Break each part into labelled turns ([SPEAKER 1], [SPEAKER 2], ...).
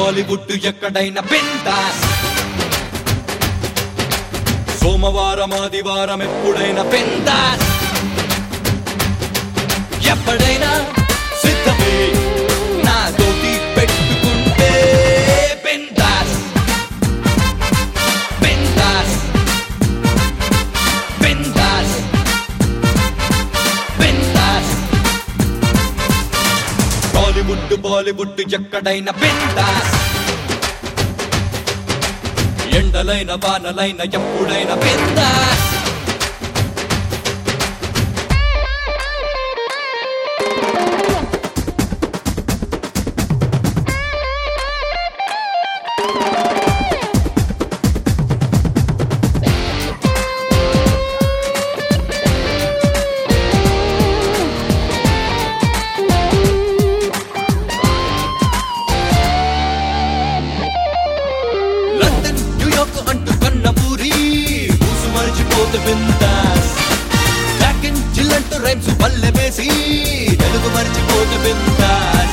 [SPEAKER 1] బాలీవుడ్ ఎక్కడైనా బిందాస్ సోమవారం ఆదివారం ఎప్పుడైనా బిందాస్ ఎప్పుడైనా సిద్ధమే నాతోటి పెట్టుకుంటే బిందాస్ బిందాస్ బిందాస్ బిందాస్ టాలీవుడ్ బాలీవుడ్ ఎక్కడైనా బిందాస్ ఎండలైన వానలైన ఎప్పుడైనా బిందాస్ లండన్ న్యూయార్క్ అంటూ కన్న ఊరి ఊసు మరిచిపోతే బిందాస్ జాక్ అండ్ జిల్ అంటూ రైమ్స్ పల్లె వేసి తెలుగు మరిచిపోతే బిందాస్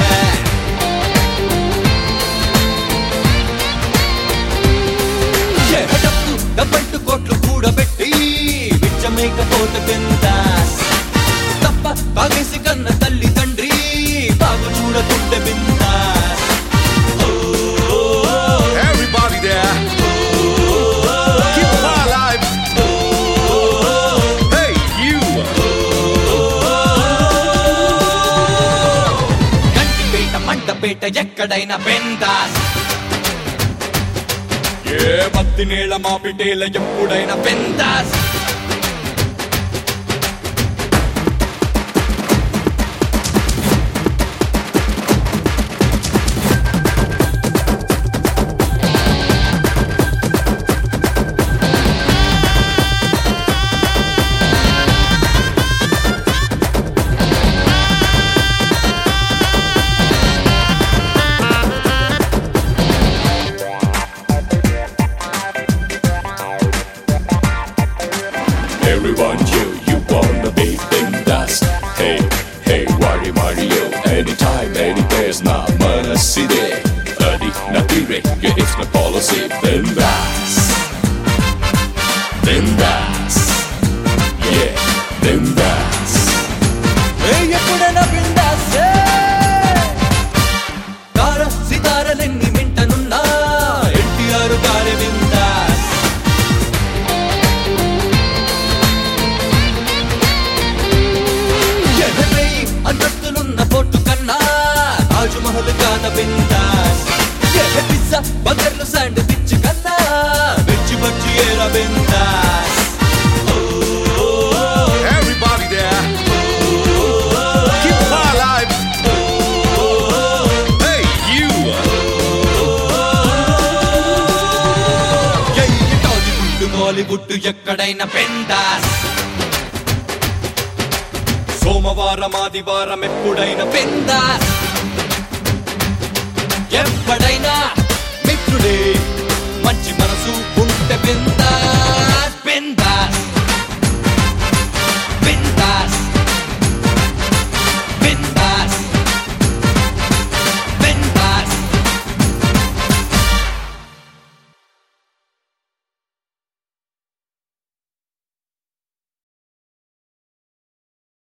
[SPEAKER 1] డబ్బు డబ్బంటు కోట్లు కూడబెట్టి విచ్చమేకపోతే బిందాస్ తప్ప బాగేసి కన్న తల్లి తండ్రి బాగు చూడకుంటే బిందాస్ ఓ, ఓ, ఓ.
[SPEAKER 2] Everybody there. Keep the fire alive. Hey, you.
[SPEAKER 1] Gandipet మంటపేట ఎక్కడైనా బెందాస్ ఏ పత్తి నీళ్ళ మాపిటేల ఎప్పుడైనా బెందాస్
[SPEAKER 3] Everyone you, you wanna be bindas Hey, hey, worry Mario Anytime, any place, na mana city Adi, na tire, yeah, it's my policy Bindas Bindas Yeah, bindas
[SPEAKER 1] ఏ ఎప్పుడైనా బిందాస్ తార సితారలెన్ని మింటనున్నా ఎన్టీఆర్ గారి బిందాస్ ఎనభై అంతస్తులున్న port కన్నా తాజ్ మహల్ కాన బిందాస్ ఏ పిజ్జా బర్గర్లు శాండ్విచ్ కన్నా వెజ్ బజ్జి ఏరా బిందాస్ ఓ, ఓ, ఓ.
[SPEAKER 2] Everybody there. Keep the fire alive. Hey, you.
[SPEAKER 1] జై టాలీవుడ్ బాలీవుడ్ ఎక్కడైనా పెందాస్ సోమవారం ఆదివారం ఎప్పుడైనా పెందాస్ ఎప్పుడైనా మిత్రుడే మంచి మనసు ఉంటే పెందాస్